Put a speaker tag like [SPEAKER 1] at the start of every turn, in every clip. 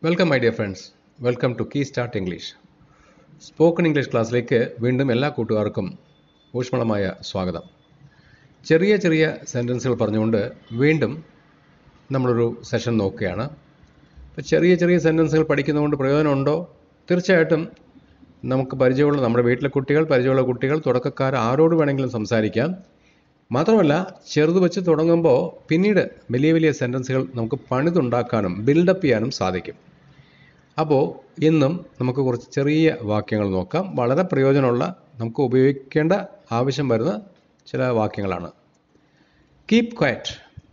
[SPEAKER 1] welcome my dear friends welcome to key start English spoken English ക്ലാസ്സിലേക്ക് വീണ്ടും എല്ലാ കൂട്ടുകാർക്കും ഊഷ്മളമായ സ്വാഗതം ചെറിയ ചെറിയ സെൻറ്റൻസുകൾ പറഞ്ഞുകൊണ്ട് വീണ്ടും നമ്മളൊരു സെഷൻ നോക്കുകയാണ് അപ്പോൾ ചെറിയ ചെറിയ സെൻറ്റൻസുകൾ പഠിക്കുന്നതുകൊണ്ട് പ്രയോജനമുണ്ടോ തീർച്ചയായിട്ടും നമുക്ക് പരിചയമുള്ള നമ്മുടെ വീട്ടിലെ കുട്ടികൾ പരിചയമുള്ള കുട്ടികൾ തുടക്കക്കാർ ആരോട് വേണമെങ്കിലും സംസാരിക്കാം മാത്രമല്ല ചെറുത് വെച്ച് തുടങ്ങുമ്പോൾ പിന്നീട് വലിയ വലിയ സെൻറ്റൻസുകൾ നമുക്ക് പണിതുണ്ടാക്കാനും ബിൽഡപ്പ് ചെയ്യാനും സാധിക്കും അപ്പോൾ ഇന്നും നമുക്ക് കുറച്ച് ചെറിയ വാക്യങ്ങൾ നോക്കാം വളരെ പ്രയോജനമുള്ള നമുക്ക് ഉപയോഗിക്കേണ്ട ആവശ്യം വരുന്ന ചില വാക്യങ്ങളാണ് കീപ് ക്വയറ്റ്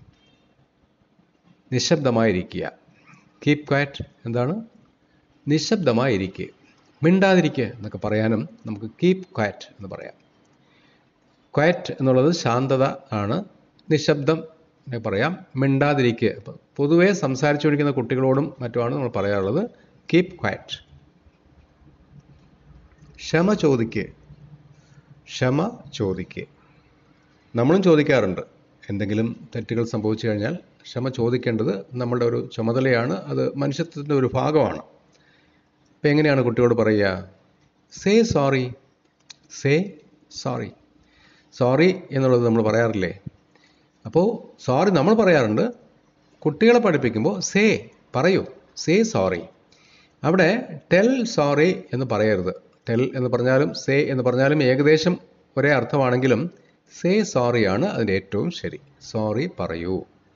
[SPEAKER 1] നിശബ്ദമായിരിക്കുക കീപ് ക്വയറ്റ് എന്താണ് നിശബ്ദമായിരിക്കുക മിണ്ടാതിരിക്കുക എന്നൊക്കെ പറയാനും നമുക്ക് കീപ് ക്വയറ്റ് എന്ന് പറയാം ക്വയറ്റ് എന്നുള്ളത് ശാന്തത ആണ് നിശബ്ദം എന്ന് പറയാം മിണ്ടാതിരിക്കുക ഇപ്പം പൊതുവേ സംസാരിച്ചുകൊണ്ടിരിക്കുന്ന കുട്ടികളോടും മറ്റുമാണ് നമ്മൾ പറയാറുള്ളത് കീപ് ക്വയറ്റ് ക്ഷമ ചോദിക്കുക ക്ഷമ ചോദിക്കുക നമ്മളും ചോദിക്കാറുണ്ട് എന്തെങ്കിലും തെറ്റുകൾ സംഭവിച്ചു കഴിഞ്ഞാൽ ക്ഷമ ചോദിക്കേണ്ടത് നമ്മളുടെ ഒരു ചുമതലയാണ് അത് മനുഷ്യത്വത്തിൻ്റെ ഒരു ഭാഗമാണ് ഇപ്പം എങ്ങനെയാണ് കുട്ടിയോട് പറയുക say sorry say sorry sorry എന്നുള്ളത് നമ്മൾ പറയാറില്ലേ അപ്പോൾ സോറി നമ്മൾ പറയാറുണ്ട് കുട്ടികളെ പഠിപ്പിക്കുമ്പോൾ സേ പറയൂ സേ സോറി അവിടെ ടെൽ സോറി എന്ന് പറയരുത് ടെൽ എന്ന് പറഞ്ഞാലും സേ എന്ന് പറഞ്ഞാലും ഏകദേശം ഒരേ അർത്ഥമാണെങ്കിലും സേ സോറിയാണ് അതിൻ്റെ ഏറ്റവും ശരി സോറി പറയൂ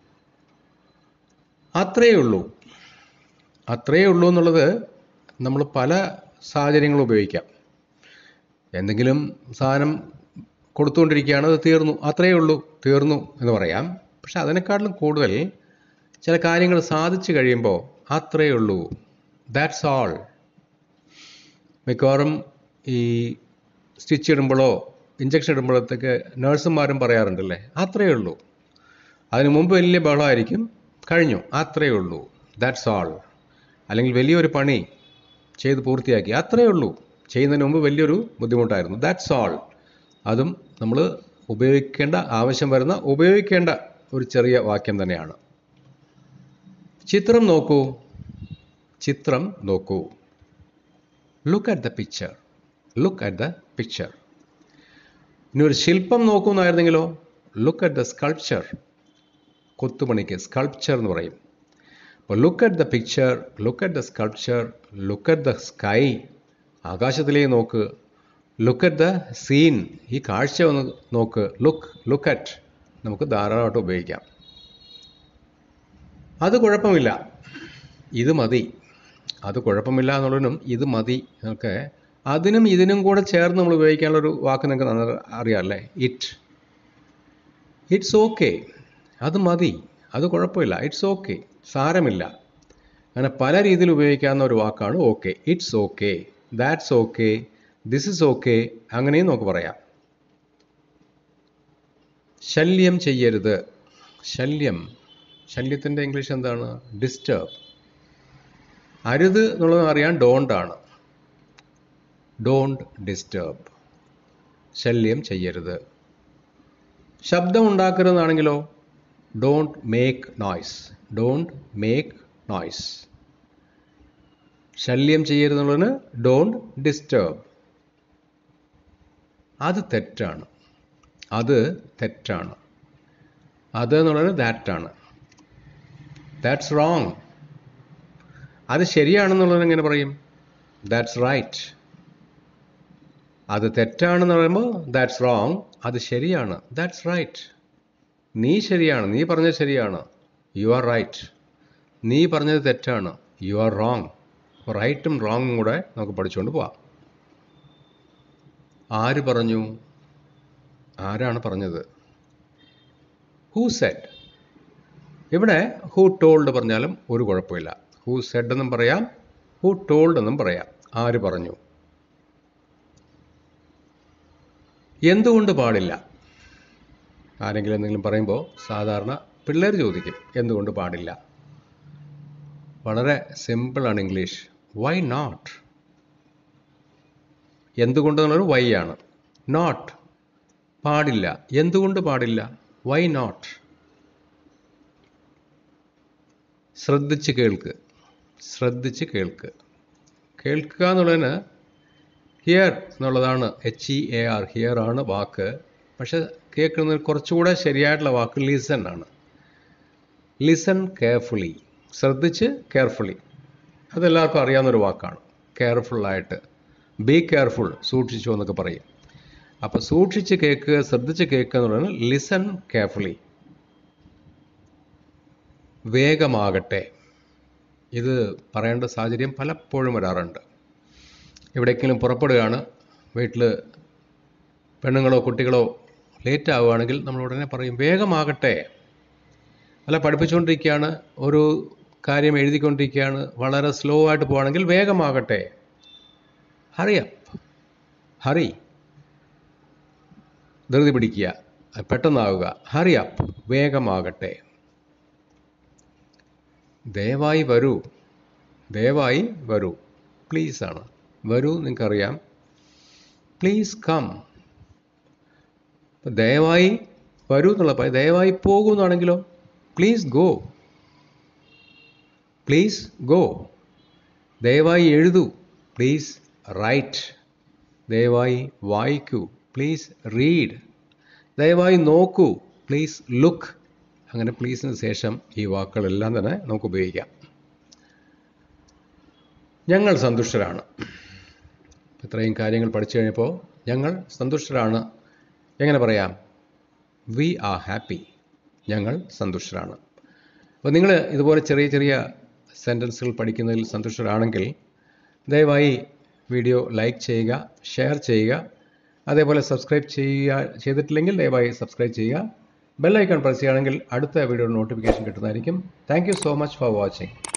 [SPEAKER 1] അത്രയേ ഉള്ളൂ അത്രയേ ഉള്ളൂ എന്നുള്ളത് നമ്മൾ പല സാഹചര്യങ്ങളും ഉപയോഗിക്കാം എന്തെങ്കിലും സാധനം കൊടുത്തുകൊണ്ടിരിക്കുകയാണ് അത് തീർന്നു അത്രയേ ഉള്ളൂ തീർന്നു എന്ന് പറയാം പക്ഷെ അതിനേക്കാട്ടിലും കൂടുതൽ ചില കാര്യങ്ങൾ സാധിച്ചു കഴിയുമ്പോൾ അത്രയേ ഉള്ളൂ ദാറ്റ്സ് ഓൾ മിക്കവാറും ഈ സ്റ്റിച്ച് ഇടുമ്പോഴോ ഇഞ്ചക്ഷൻ ഇടുമ്പോഴത്തേക്ക് നഴ്സുമാരും പറയാറുണ്ടല്ലേ അത്രയേ ഉള്ളൂ അതിനു മുമ്പ് വലിയ ബഹളമായിരിക്കും കഴിഞ്ഞു അത്രയേ ഉള്ളൂ ദാറ്റ്സ് ഓൾ അല്ലെങ്കിൽ വലിയൊരു പണി ചെയ്ത് പൂർത്തിയാക്കി അത്രയേ ഉള്ളൂ ചെയ്യുന്നതിന് മുമ്പ് വലിയൊരു ബുദ്ധിമുട്ടായിരുന്നു ദാറ്റ്സ് ഓൾ അതും നമ്മൾ ഉപയോഗിക്കേണ്ട ആവശ്യം വരുന്ന ഉപയോഗിക്കേണ്ട ഒരു ചെറിയ വാക്യം തന്നെയാണ് ചിത്രം നോക്കൂ ചിത്രം നോക്കൂ look at the picture look at the picture ഇനി ഒരു ശില്പം നോക്കൂ എന്നായിരുന്നെങ്കിലോ ലുക്ക് അറ്റ് ദ സ്കൾപ്ചർ കൊത്തുപണിക്ക് സ്കൾപ്ചർ എന്ന് പറയും അപ്പോൾ look at the picture look at the sculpture look at the sky ആകാശത്തിലേക്ക് നോക്ക് ലുക്ക് അറ്റ് ദ സീൻ ഈ കാഴ്ച ഒന്ന് നോക്ക് ലുക്ക് ലുക്ക് അറ്റ് നമുക്ക് ധാരാളമായിട്ട് ഉപയോഗിക്കാം അത് കുഴപ്പമില്ല ഇത് മതി അത് കുഴപ്പമില്ല എന്നുള്ളതിനും ഇത് മതി എന്നൊക്കെ അതിനും ഇതിനും കൂടെ ചേർന്ന് നമ്മൾ ഉപയോഗിക്കാനുള്ളൊരു വാക്ക് നിങ്ങൾക്ക് നന്ന അറിയാം അല്ലേ ഇറ്റ് ഇറ്റ്സ് ഓക്കെ അത് മതി അത് കുഴപ്പമില്ല ഇറ്റ്സ് ഓക്കെ സാരമില്ല അങ്ങനെ പല രീതിയിൽ ഉപയോഗിക്കാവുന്ന ഒരു വാക്കാണ് okay it's okay that's okay this is okay അങ്ങനെയും നമുക്ക് പറയാം ശല്യം ചെയ്യരുത് ശല്യം ശല്യത്തിൻ്റെ ഇംഗ്ലീഷ് എന്താണ് ഡിസ്റ്റർബ് അരുത് എന്നുള്ളത് അറിയാൻ ഡോണ്ട് ആണ് ഡോണ്ട് ഡിസ്റ്റർബ് ശല്യം ചെയ്യരുത് ശബ്ദം ഉണ്ടാക്കരുതെന്നാണെങ്കിലോ don't make noise don't make noise ശല്യം ചെയ്യരുതെന്നുള്ളതിന് ഡോണ്ട് ഡിസ്റ്റർബ് അത് തെറ്റാണ് അത് തെറ്റാണ് അത് എന്നുള്ളത് ദാറ്റാണ് ദാറ്റ്സ് റോങ് അത് ശരിയാണെന്നുള്ളത് എങ്ങനെ പറയും ദാറ്റ്സ് റൈറ്റ് അത് തെറ്റാണെന്ന് പറയുമ്പോൾ ദാറ്റ്സ് റോങ് അത് ശരിയാണ് ദാറ്റ്സ് റൈറ്റ് നീ ശരിയാണ് നീ പറഞ്ഞത് ശരിയാണ് യു ആർ റൈറ്റ് നീ പറഞ്ഞത് തെറ്റാണ് യു ആർ റോങ് റൈറ്റും റോങ്ങും കൂടെ നമുക്ക് പഠിച്ചുകൊണ്ട് പോവാം ആര് പറഞ്ഞു ആരാണ് പറഞ്ഞത് ഹൂ സെഡ് ഇവിടെ ഹൂ ടോൾഡ് പറഞ്ഞാലും ഒരു കുഴപ്പമില്ല ഹൂ സെഡ് എന്നും പറയാം ഹൂ ടോൾഡ് എന്നും പറയാം ആര് പറഞ്ഞു എന്തുകൊണ്ട് പാടില്ല ആരെങ്കിലും എന്തെങ്കിലും പറയുമ്പോൾ സാധാരണ പിള്ളേർ ചോദിക്കും എന്തുകൊണ്ട് പാടില്ല വളരെ സിമ്പിളാണ് ഇംഗ്ലീഷ് വൈ നോട്ട് എന്തുകൊണ്ട് എന്നുള്ളത് വൈ ആണ് നോട്ട് പാടില്ല എന്തുകൊണ്ട് പാടില്ല വൈ നോട്ട് ശ്രദ്ധിച്ച് കേൾക്ക് ശ്രദ്ധിച്ച് കേൾക്കുക കേൾക്കുക എന്നുള്ളതിന് ഹിയർ എന്നുള്ളതാണ് H E A R hear ആണ് വാക്ക് പക്ഷെ കേൾക്കുന്നത് കുറച്ചുകൂടെ ശരിയായിട്ടുള്ള വാക്ക് ലിസൺ ആണ് ലിസൺ കെയർഫുള്ളി ശ്രദ്ധിച്ച് കെയർഫുള്ളി അതെല്ലാവർക്കും അറിയാവുന്നൊരു വാക്കാണ് കെയർഫുള്ളായിട്ട് ബി കെയർഫുൾ സൂക്ഷിച്ചു എന്നൊക്കെ പറയും അപ്പോൾ സൂക്ഷിച്ച് കേൾക്കുക ശ്രദ്ധിച്ച് കേൾക്കുക എന്ന് പറയുന്നത് ലിസൺ കെയർഫുള്ളി വേഗമാകട്ടെ ഇത് പറയേണ്ട സാഹചര്യം പലപ്പോഴും വരാറുണ്ട് എവിടേക്കെങ്കിലും പുറപ്പെടുകയാണ് വീട്ടിൽ പെണ്ണുങ്ങളോ കുട്ടികളോ ലേറ്റ് ആവുകയാണെങ്കിൽ നമ്മൾ ഉടനെ പറയും വേഗമാകട്ടെ അല്ല പഠിപ്പിച്ചുകൊണ്ടിരിക്കുകയാണ് ഒരു കാര്യം എഴുതിക്കൊണ്ടിരിക്കുകയാണ് വളരെ സ്ലോ ആയിട്ട് പോവുകയാണെങ്കിൽ വേഗമാകട്ടെ ഹറിയപ്പ് ഹറി ധൃതി പിടിക്കുക പെട്ടെന്നാവുക ഹറിയപ്പ് വേഗമാകട്ടെ ദയവായി വരൂ ദയവായി വരൂ പ്ലീസ് ആണ് വരൂ നിങ്ങൾക്കറിയാം പ്ലീസ് കം ദയവായി വരൂ എന്നുള്ള പറയും ദയവായി പോകൂ എന്നാണെങ്കിലോ പ്ലീസ് ഗോ പ്ലീസ് ഗോ ദയവായി എഴുതൂ പ്ലീസ് റൈറ്റ് ദയവായി വായിക്കൂ പ്ലീസ് റീഡ് ദയവായി നോക്കൂ പ്ലീസ് ലുക്ക് അങ്ങനെ പ്ലീസിന് ശേഷം ഈ വാക്കുകളെല്ലാം തന്നെ നമുക്ക് ഉപയോഗിക്കാം ഞങ്ങൾ സന്തുഷ്ടരാണ് ഇത്രയും കാര്യങ്ങൾ പഠിച്ചു കഴിഞ്ഞപ്പോൾ ഞങ്ങൾ സന്തുഷ്ടരാണ് എങ്ങനെ പറയാം വി ആർ ഹാപ്പി ഞങ്ങൾ സന്തുഷ്ടരാണ് അപ്പോൾ നിങ്ങൾ ഇതുപോലെ ചെറിയ ചെറിയ സെൻറ്റൻസുകൾ പഠിക്കുന്നതിൽ സന്തുഷ്ടരാണെങ്കിൽ ദയവായി വീഡിയോ ലൈക്ക് ചെയ്യുക ഷെയർ ചെയ്യുക അതേപോലെ സബ്സ്ക്രൈബ് ചെയ്യുക ചെയ്തിട്ടില്ലെങ്കിൽ ദയവായി സബ്സ്ക്രൈബ് ചെയ്യുക ബെല്ലൈക്കൺ പ്രസ് ചെയ്യുകയാണെങ്കിൽ അടുത്ത വീഡിയോ നോട്ടിഫിക്കേഷൻ കിട്ടുന്നതായിരിക്കും thank you so much for watching